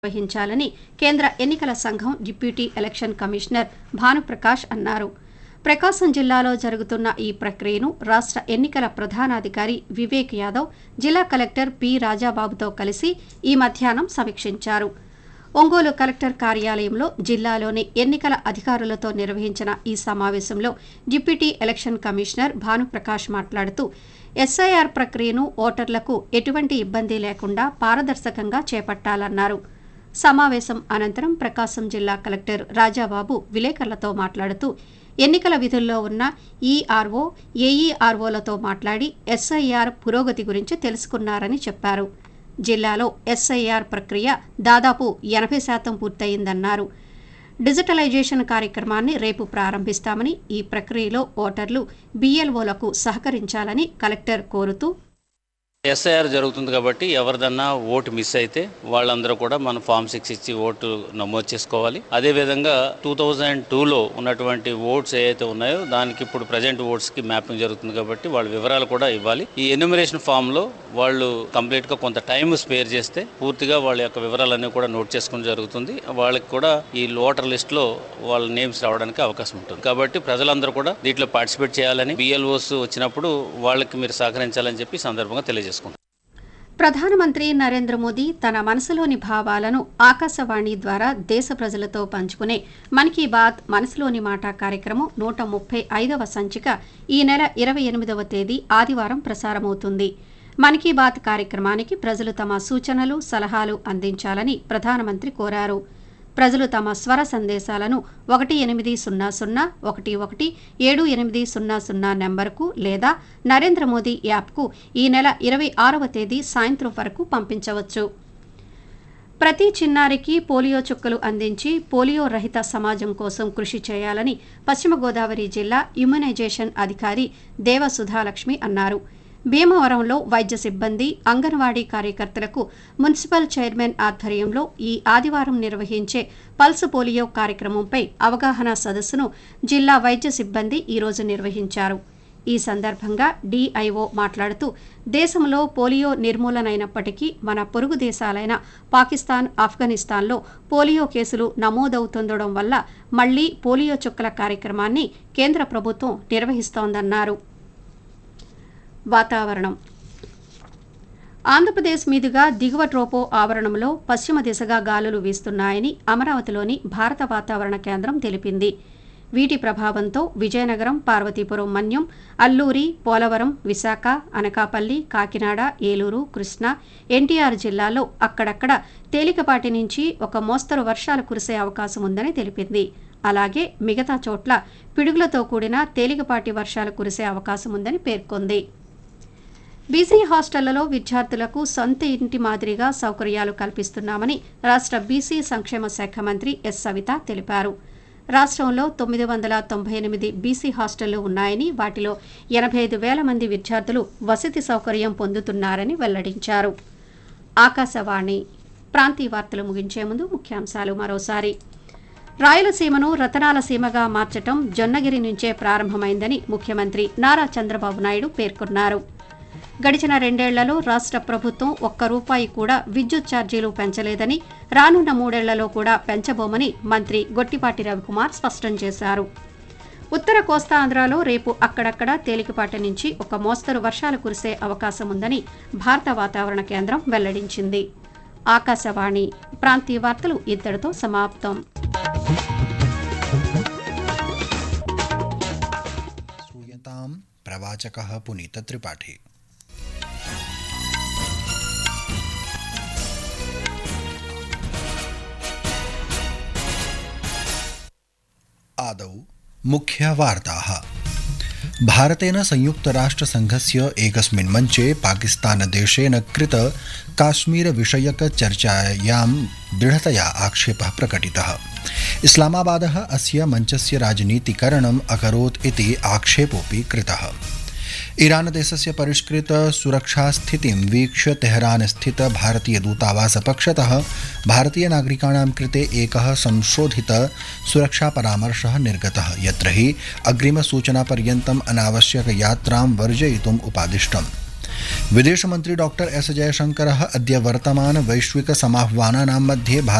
నిర్వహించాలని కేంద్ర ఎన్నికల సంఘం డిప్యూటీ ఎలక్షన్ కమిషనర్ భానుప్రకాష్ అన్నారు ప్రకాశం జిల్లాలో జరుగుతున్న ఈ ప్రక్రియను రాష్ట్ర ఎన్నికల ప్రధానాధికారి వివేక్ యాదవ్ జిల్లా కలెక్టర్ పి రాజాబాబుతో కలిసి ఈ మధ్యాహ్నం సమీక్షించారు ఒంగోలు కలెక్టర్ కార్యాలయంలో జిల్లాలోని ఎన్నికల అధికారులతో నిర్వహించిన ఈ సమావేశంలో డిప్యూటీ ఎలక్షన్ కమిషనర్ భానుప్రకాష్ మాట్లాడుతూ ఎస్ఐఆర్ ప్రక్రియను ఓటర్లకు ఎటువంటి ఇబ్బంది లేకుండా పారదర్శకంగా చేపట్టాలన్నారు సమావేశం అనంతరం ప్రకాశం జిల్లా కలెక్టర్ రాజాబాబు విలేకరులతో మాట్లాడుతూ ఎన్నికల విధుల్లో ఉన్న ఈఆర్ఓ ఏఈఆర్ఓలతో మాట్లాడి ఎస్ఐఆర్ పురోగతి గురించి తెలుసుకున్నారని చెప్పారు జిల్లాలో ఎస్ఐఆర్ ప్రక్రియ దాదాపు ఎనభై శాతం పూర్తయిందన్నారు డిజిటలైజేషన్ కార్యక్రమాన్ని రేపు ప్రారంభిస్తామని ఈ ప్రక్రియలో ఓటర్లు బీఎల్ఓలకు సహకరించాలని కలెక్టర్ కోరుతూ ఎస్ఐఆర్ జరుగుతుంది కాబట్టి ఎవరిదన్నా ఓటు మిస్ అయితే వాళ్ళందరూ కూడా మన ఫామ్ సిక్స్ ఇచ్చి ఓటు నమోదు చేసుకోవాలి అదేవిధంగా టూ థౌజండ్ టూలో ఉన్నటువంటి ఓట్స్ ఏవైతే ఉన్నాయో దానికి ఇప్పుడు ప్రజెంట్ ఓట్స్కి మ్యాపింగ్ జరుగుతుంది కాబట్టి వాళ్ళ వివరాలు కూడా ఇవ్వాలి ఈ ఎన్యూమరేషన్ ఫామ్లో వాళ్ళు కంప్లీట్గా కొంత టైం స్పేర్ చేస్తే పూర్తిగా వాళ్ళ యొక్క వివరాలన్నీ కూడా నోట్ చేసుకోవడం జరుగుతుంది వాళ్ళకి కూడా ఈ ఓటర్ లిస్ట్లో వాళ్ళ నేమ్స్ రావడానికి అవకాశం ఉంటుంది కాబట్టి ప్రజలందరూ కూడా దీంట్లో పార్టిసిపేట్ చేయాలని బిఎల్ఓస్ వచ్చినప్పుడు వాళ్ళకి మీరు సహకరించాలని చెప్పి ఈ సందర్భంగా తెలియజేసుకుంటాం ప్రధానమంత్రి నరేంద్ర మోదీ తన మనసులోని భావాలను ఆకాశవాణి ద్వారా దేశ ప్రజలతో పంచుకునే మన్ కీ బాత్ మనసులోని మాట కార్యక్రమం నూట ముప్పై ఐదవ సంచిక ఈ నెల ఇరవై ఎనిమిదవ తేదీ ఆదివారం ప్రసారమవుతుంది మన్ కీ బాత్ కార్యక్రమానికి ప్రజలు తమ సూచనలు సలహాలు అందించాలని ప్రధానమంత్రి కోరారు ప్రజలు తమ స్వర సందేశాలను ఒకటి ఎనిమిది సున్నా సున్నా ఒకటి ఒకటి ఏడు ఎనిమిది సున్నా సున్నా నెంబర్కు లేదా నరేంద్ర మోదీ యాప్కు ఈ నెల ఇరవై ఆరవ తేదీ సాయంత్రం వరకు పంపించవచ్చు ప్రతి చిన్నారికి పోలియో చుక్కలు అందించి పోలియో రహిత సమాజం కోసం కృషి చేయాలని పశ్చిమ గోదావరి జిల్లా ఇమ్యునైజేషన్ అధికారి దేవ సుధాలక్ష్మి అన్నారు భీమవరంలో వైద్య సిబ్బంది అంగన్వాడీ కార్యకర్తలకు మున్సిపల్ చైర్మన్ ఆధ్వర్యంలో ఈ ఆదివారం నిర్వహించే పల్స్ పోలియో కార్యక్రమంపై అవగాహన సదస్సును జిల్లా వైద్య సిబ్బంది ఈరోజు నిర్వహించారు ఈ సందర్భంగా డిఐఓ మాట్లాడుతూ దేశంలో పోలియో నిర్మూలనైనప్పటికీ మన పొరుగు దేశాలైన పాకిస్తాన్ ఆఫ్ఘనిస్తాన్లో పోలియో కేసులు నమోదవుతుండడం వల్ల మళ్లీ పోలియో చుక్కల కార్యక్రమాన్ని కేంద్ర ప్రభుత్వం నిర్వహిస్తోందన్నారు వాతావరణం ఆంధ్రప్రదేశ్ మీదుగా దిగువ ట్రోపో ఆవరణంలో పశ్చిమ దిశగా గాలులు వీస్తున్నాయని అమరావతిలోని భారత వాతావరణ కేంద్రం తెలిపింది వీటి ప్రభావంతో విజయనగరం పార్వతీపురం మన్యం అల్లూరి పోలవరం విశాఖ అనకాపల్లి కాకినాడ ఏలూరు కృష్ణా ఎన్టీఆర్ జిల్లాలో అక్కడక్కడ తేలికపాటి నుంచి ఒక మోస్తరు వర్షాలు కురిసే అవకాశం ఉందని తెలిపింది అలాగే మిగతా చోట్ల పిడుగులతో కూడిన తేలికపాటి వర్షాలు కురిసే అవకాశం ఉందని పేర్కొంది బీసీ హాస్టళ్లలో విద్యార్థులకు సొంత ఇంటి మాదిరిగా సౌకర్యాలు కల్పిస్తున్నామని రాష్ట్ర బీసీ సంక్షేమ శాఖ మంత్రి ఎస్ సవిత తెలిపారు రాష్ట్రంలో తొమ్మిది వందల తొంభై ఎనిమిది బీసీ హాస్టళ్లు ఉన్నాయని వాటిలో ఎనభై ఐదు వేల మంది విద్యార్థులు వసతి సౌకర్యం పొందుతున్నారని వెల్లడించారు ఆకాశవాణి ప్రాంతీయ వార్తలు ముగించే ముందు ముఖ్యాంశాలు మరోసారి రాయలసీమను రతనాల సీమగా మార్చటం జొన్నగిరి నుంచే ప్రారంభమైందని ముఖ్యమంత్రి నారా చంద్రబాబు నాయుడు పేర్కొన్నారు గడిచిన రెండేళ్లలో రాష్ట్ర ప్రభుత్వం ఒక్క రూపాయి కూడా విద్యుత్ ఛార్జీలు పెంచలేదని రానున్న మూడేళ్లలో కూడా పెంచబోమని మంత్రి గొట్టిపాటి రవికుమార్ స్పష్టం చేశారు ఉత్తర కోస్తాంధ్రలో రేపు అక్కడక్కడ తేలికపాటి నుంచి ఒక మోస్తరు వర్షాలు కురిసే అవకాశం ఉందని భారత వాతావరణ కేంద్రం వెల్లడించింది ఆకాశవాణి ప్రాంతీయ వార్తలు ఇద్దరితో సమాప్తం श्रूयतां प्रवाचकः पुनीतत्रिपाठी आदौ मुख्यवार्ताः भारतेन संयुक्तराष्ट्रसङ्घस्य एकस्मिन् मञ्चे पाकिस्तानदेशेन कृत काश्मीरविषयकचर्चायां दृढतया आक्षेपः प्रकटितः इस्लामाबादः अस्य मञ्चस्य राजनीतिकरणम् अकरोत् इति आक्षेपोऽपि कृतः ईरानदेशस्य परिष्कृत सुरक्षास्थितिं वीक्ष्य तेहरान स्थित भारतीयदूतावासपक्षतः भारतीयनागरिकाणां कृते एकः संशोधित सुरक्षापरामर्शः निर्गतः यत्र हि अग्रिमसूचनापर्यन्तम् अनावश्यकयात्रां वर्जयितुम् उपादिष्टम् विदेशमन्त्री डॉक्टर एस जयशङ्करः अद्य वर्तमान वैश्विक समाह्वानानां मध्ये